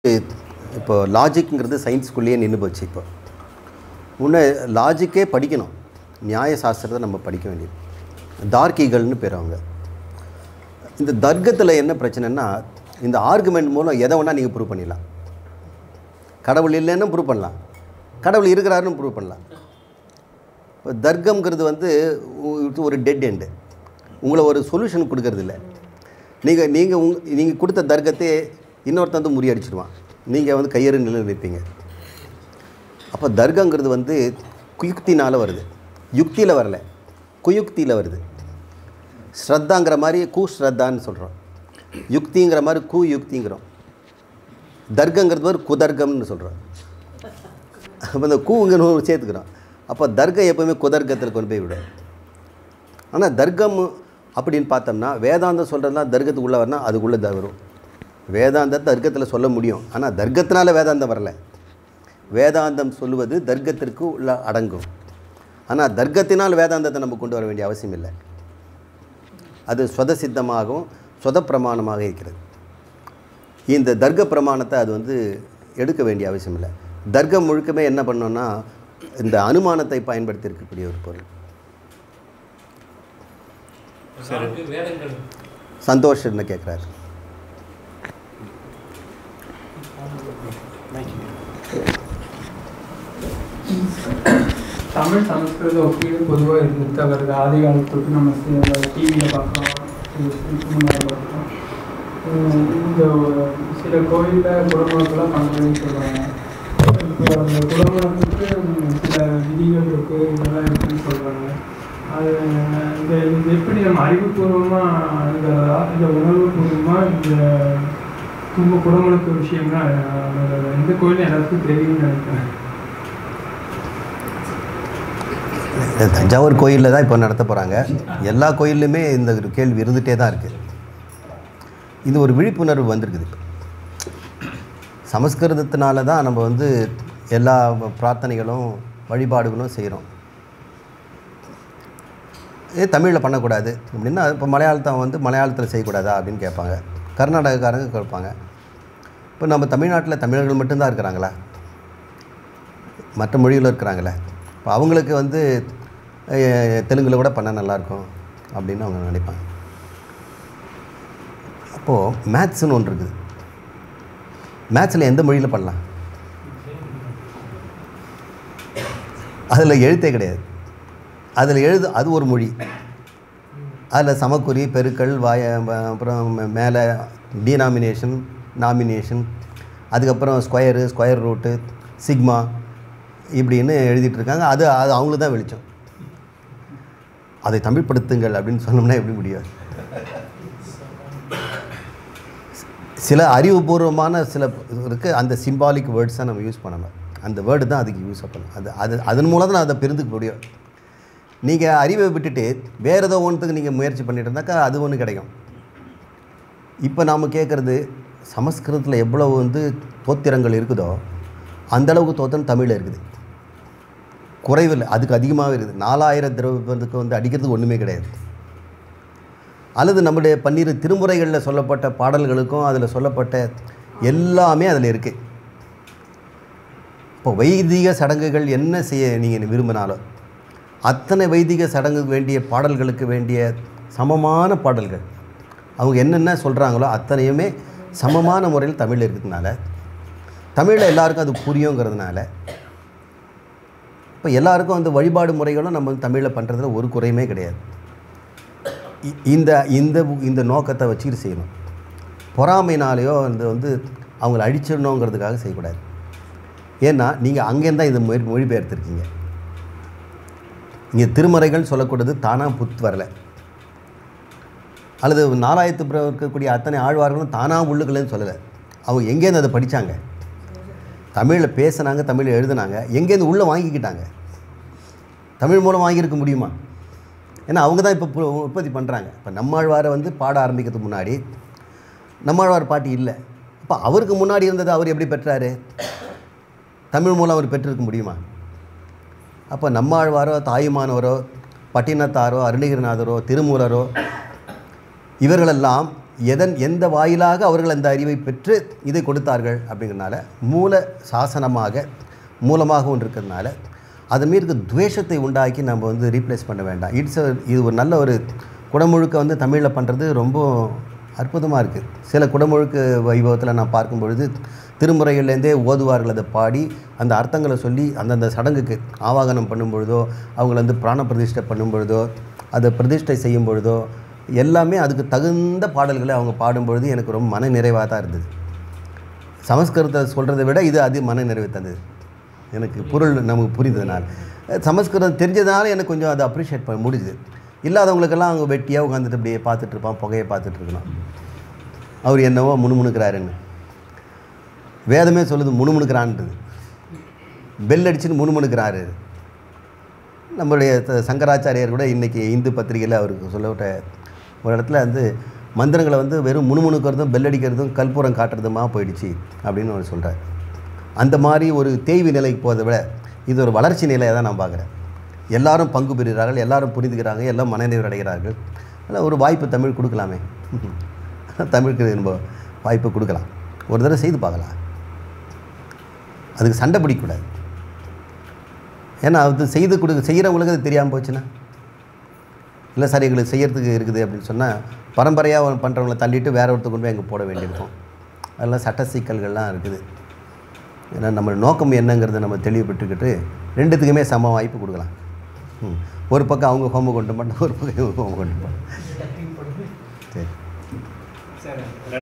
இப்போ லாஜிக்ங்கிறது சயின்ஸ்குள்ளேயே நின்று போச்சு இப்போ முன்னே லாஜிக்கே படிக்கணும் நியாய சாஸ்திரத்தை நம்ம படிக்க வேண்டியது தார்க்கிகள்னு பேர் அவங்க இந்த தர்க்கத்தில் என்ன பிரச்சனைன்னா இந்த ஆர்குமெண்ட் மூலம் எதை வேணால் நீங்கள் ப்ரூவ் பண்ணிடலாம் கடவுள் இல்லைன்னு ப்ரூவ் பண்ணலாம் கடவுள் இருக்கிறாருன்னு ப்ரூவ் பண்ணலாம் இப்போ தர்க்கம்ங்கிறது வந்து உ- ஒரு டெட் எண்டு உங்களை ஒரு சொல்யூஷன் கொடுக்கறது இல்லை நீங்கள் நீங்கள் உங் நீங்கள் கொடுத்த தர்க்கத்தையே இன்னொருத்தன் வந்து முறியடிச்சிடுவான் நீங்கள் வந்து கையெறு நிலையில் வைப்பீங்க அப்போ தர்க்கங்கிறது வந்து குயுக்தினால் வருது யுக்தியில் வரல குயுக்தியில் வருது ஸ்ரத்தாங்கிற மாதிரி கு ஸ்ரத்தான்னு சொல்கிறோம் யுக்திங்கிற மாதிரி கு யுக்திங்கிறோம் தர்க்கங்கிறது மாதிரி குதர்க்கம்னு சொல்கிறோம் அப்போ இந்த கூங்கிற சேர்த்துக்கிறோம் அப்போ தர்க்கம் எப்போவுமே குதர்க்கத்தில் கொண்டு போய் விடும் ஆனால் தர்க்கம் அப்படின்னு பார்த்தோம்னா வேதாந்தம் சொல்கிறதுலாம் தர்க்கத்துக்குள்ளே வரணும் அதுக்குள்ளே தான் வரும் வேதாந்தத்தை தர்க்கத்தில் சொல்ல முடியும் ஆனால் தர்க்கத்தினால வேதாந்தம் வரல வேதாந்தம் சொல்லுவது தர்க்கத்திற்கு உள்ள அடங்கும் ஆனால் தர்க்கத்தினால் வேதாந்தத்தை நம்ம கொண்டு வர வேண்டிய அவசியம் இல்லை அது சொத சித்தமாகவும் சொத பிரமாணமாக இருக்கிறது இந்த தர்க்க பிரமாணத்தை அது வந்து எடுக்க வேண்டிய அவசியம் இல்லை தர்க்கம் முழுக்கமே என்ன பண்ணோன்னா இந்த அனுமானத்தை பயன்படுத்தி இருக்கக்கூடிய ஒரு பொருள் நான்கு வேதங்கள் சந்தோஷ் என்ன கேட்குறாரு தமிழ் சமஸ்கிருத ஒப்பீடு பொதுவாக இருந்துட்டு தான் வருது ஆதி காலத்துக்கு நம்ம டிவியில் பார்க்குறோம் முன்னாடி பார்க்குறோம் உம் இந்த ஒரு சில கோயிலில் குடமுழக்கெல்லாம் பண்ணுறதுன்னு சொல்கிறாங்க இப்போ அந்த குடமுழக்குக்கு சில விதிகள் இருக்குது இதெல்லாம் இருக்குன்னு சொல்கிறாங்க அது இந்த இது எப்படி நம்ம அறிவுபூர்வமாக இந்த இந்த உணர்வுபூர்வமாக இந்த கும்ப குடமுழுக்கு விஷயம்னா அஹ், எந்த கோயிலும் எல்லாத்துக்கும் தெரியும்னு நினைக்கிறேன் தஞ்சாவூர் கோயிலில் தான் இப்போ நடத்த போகிறாங்க எல்லா கோயில்லையுமே இந்த ஒரு கேள்வி இருந்துகிட்டே தான் இருக்குது இது ஒரு விழிப்புணர்வு வந்திருக்குது இப்போ சமஸ்கிருதத்தினால தான் நம்ம வந்து எல்லா பிரார்த்தனைகளும் வழிபாடுகளும் செய்கிறோம் ஏ தமிழில் பண்ணக்கூடாது அப்படின்னா இப்போ மலையாளத்தை வந்து மலையாளத்தில் செய்யக்கூடாதா அப்படின்னு கேட்பாங்க கர்நாடகக்காரங்க கேட்பாங்க இப்போ நம்ம தமிழ்நாட்டில் தமிழர்கள் மட்டும்தான் இருக்கிறாங்களா மற்ற மொழியில் இருக்கிறாங்களே இப்போ அவங்களுக்கு வந்து அஹ், தெலுங்குல கூட பண்ணால் நல்லாயிருக்கும் அப்படின்னு அவங்க நினைப்பாங்க அப்போது மேத்ஸ்னு ஒன்று இருக்குது மேத்ஸில் எந்த மொழியில் பண்ணலாம் அதில் எழுத்தே கிடையாது அதில் எழுது அது ஒரு மொழி அதில் சமக்குறி பெருக்கல் வாய வ- அப்புறம் மே- மேலே டீனாமினேஷன் நாமினேஷன் அதுக்கப்புறம் ஸ்கொயரு ஸ்கொயர் ரூட்டு சிக்மா இப்படின்னு எழுதிட்டு இருக்காங்க அது அது அவங்களுக்கு தான் வெளிச்சம் அதை தமிழ்படுத்துங்கள் அப்படின்னு சொன்னோம்னா எப்படி முடியும் சில அறிவுபூர்வமான சில இருக்குது அந்த சிம்பாலிக் வேர்ட்ஸை நம்ம யூஸ் பண்ணணும் அந்த வேர்டு தான் அதுக்கு யூஸ் பண்ணணும் அது அது அதன் மூலம் தான் நான் அதை பெருந்துக்க முடியும் நீங்கள் அறிவை விட்டுட்டு வேறு ஏதோ ஒன்றுத்துக்கு நீங்கள் முயற்சி பண்ணிட்டு இருந்தாக்கா அது ஒன்று கிடைக்கும் இப்போ நாம் கேட்குறது சமஸ்கிருதத்தில் எவ்வளவு வந்து தோத்திரங்கள் இருக்குதோ அந்த அளவுக்கு தோத்திரம் தமிழில் இருக்குது குறைவில்லை அதுக்கு அதிகமாகவே இருக்குது நாலாயிரம் திரவத்துக்கு வந்து அடிக்கிறதுக்கு ஒன்றுமே கிடையாது அல்லது நம்முடைய பன்னிரு திருமுறைகளில் சொல்லப்பட்ட பாடல்களுக்கும் அதில் சொல்லப்பட்ட எல்லாமே அதில் இருக்குது இப்போ வைதிக சடங்குகள் என்ன செய்ய நீங்கள் விரும்பினாலும் அத்தனை வைதிக சடங்குக்கு வேண்டிய பாடல்களுக்கு வேண்டிய சமமான பாடல்கள் அவங்க என்னென்ன சொல்கிறாங்களோ அத்தனையுமே சமமான முறையில் தமிழில் இருக்கிறதுனால தமிழில் எல்லாருக்கும் அது புரியுங்கிறதுனால இப்போ எல்லாருக்கும் அந்த வழிபாடு முறைகளும் நம்ம தமிழில் பண்ணுறதுல ஒரு குறையுமே கிடையாது இ- இந்த இந்த இந்த நோக்கத்தை வச்சுக்கிட்டு செய்யணும் பொறாமைனாலேயோ அந்த வந்து அவங்கள அழிச்சிடணுங்கிறதுக்காக செய்யக்கூடாது ஏன்னா நீங்கள் அங்கேருந்து தான் இதை மொழி மொழிபெயர்த்திருக்கீங்க இங்கே திருமறைகள் சொல்லக்கூடாது தானாக புத்து வரல அல்லது நாலாயிரத்து பிறகு இருக்கக்கூடிய அத்தனை ஆழ்வார்களும் தானாக உள்ளுக்கலன்னு சொல்லலை அவங்க எங்கேருந்து அதை படித்தாங்க தமிழில் பேசுனாங்க தமிழில் எழுதுனாங்க எங்கேருந்து உள்ளே வாங்கிக்கிட்டாங்க தமிழ் மூலம் வாங்கியிருக்க முடியுமா ஏன்னா அவங்க தான் இப்போ பு- உற்பத்தி பண்ணுறாங்க இப்போ நம்மாழ்வாரை வந்து பாட ஆரம்பிக்கிறதுக்கு முன்னாடி நம்மாழ்வார் பாட்டு இல்லை அப்போ அவருக்கு முன்னாடி இருந்தது அவர் எப்படி பெற்றாரு தமிழ் மூலம் அவர் பெற்றிருக்க முடியுமா அப்போ நம்மாழ்வாரோ தாயுமானவரோ பட்டினத்தாரோ அருணகிரிநாதரோ திருமூலரோ இவர்களெல்லாம் எதன் எந்த வாயிலாக அவர்கள் அந்த அறிவை பெற்று இதை கொடுத்தார்கள் அப்படிங்கிறனால மூல சாசனமாக மூலமாக ஒன்று இருக்கிறதுனால அது மீது இருக்க துவேஷத்தை உண்டாக்கி நம்ம வந்து ரீப்ளேஸ் பண்ண வேண்டாம் இட்ஸ் இது ஒரு நல்ல ஒரு குடமுழுக்க வந்து தமிழில் பண்ணுறது ரொம்ப அற்புதமாக இருக்குது சில குடமுழுக்கு வைபவத்தில் நான் பார்க்கும் பொழுது திருமுறைகள்லேருந்தே ஓதுவார்கள் அதை பாடி அந்த அர்த்தங்களை சொல்லி அந்தந்த சடங்குக்கு ஆவாகனம் பண்ணும் பொழுதோ அவங்கள வந்து பிராண பிரதிஷ்டை பண்ணும் பொழுதோ அதை பிரதிஷ்டை செய்யும் பொழுதோ எல்லாமே அதுக்கு தகுந்த பாடல்களை அவங்க பாடும் பொழுது எனக்கு ரொம்ப மன நிறைவாக தான் இருந்தது சமஸ்கிருதத்தை சொல்கிறத விட இது அது மன நிறைவு தந்தது எனக்கு பொருள் நமக்கு புரிந்ததுனால சமஸ்கிருதம் தெரிஞ்சதுனால எனக்கு கொஞ்சம் அதை அப்ரிஷியேட் பண்ண முடிஞ்சுது இல்லாதவங்களுக்கெல்லாம் அவங்க வெட்டியாக உட்காந்துட்டு அப்படியே பார்த்துட்டு இருப்பான் புகையை பார்த்துட்டு இருக்கணும் அவர் என்னவோ முணுமுணுக்கிறாருன்னு வேதமே சொல்லுது முணுமுணுக்கிறான்றது பெல் அடிச்சுன்னு முணுமுணுக்கிறாரு நம்மளுடைய த- சங்கராச்சாரியார் கூட இன்றைக்கி இந்து பத்திரிகையில் அவருக்கு சொல்லவிட்ட ஒரு இடத்துல வந்து மந்திரங்களை வந்து வெறும் முணுமுணுக்கிறதும் பெல் அடிக்கிறதும் கற்பூரம் காட்டுறதுமா போயிடுச்சு அப்படின்னு அவர் சொல்கிறார் அந்த மாதிரி ஒரு தேய்வு நிலைக்கு போகிறத விட இது ஒரு வளர்ச்சி நிலையை தான் நான் பார்க்குறேன் எல்லாரும் பங்கு பெறுகிறார்கள் எல்லாரும் புரிந்துக்கிறாங்க எல்லாம் மனநிறைவு அடைகிறார்கள் அதனால் ஒரு வாய்ப்பு தமிழ் கொடுக்கலாமே தமிழுக்கு நம்ம வாய்ப்பு கொடுக்கலாம் ஒரு தடவை செய்து பார்க்கலாம் அதுக்கு சண்டை பிடிக்கக்கூடாது ஏன்னா அது செய்து கொடு செய்கிறவங்களுக்கு அது தெரியாமல் போச்சுன்னா இல்லை சார் எங்களுக்கு செய்யறதுக்கு இருக்குது அப்படின்னு சொன்னால் பரம்பரையாக பண்ணுறவங்கள தள்ளிட்டு வேற ஒருத்தர் கொண்டு போய் அங்கே போட வேண்டியிருக்கும் அதெல்லாம் சட்ட சிக்கல்கள்லாம் இருக்குது ஏன்னா நம்ம நோக்கம் என்னங்கிறத நம்ம தெளிவுபட்டுக்கிட்டு ரெண்டுத்துக்குமே சம வாய்ப்பு கொடுக்கலாம் ம். ஒரு பக்கம் அவங்க ஹோமம் கொண்டு பண்ண ஒரு பக்கம் இவங்க ஹோமம் கொண்டு பண்ண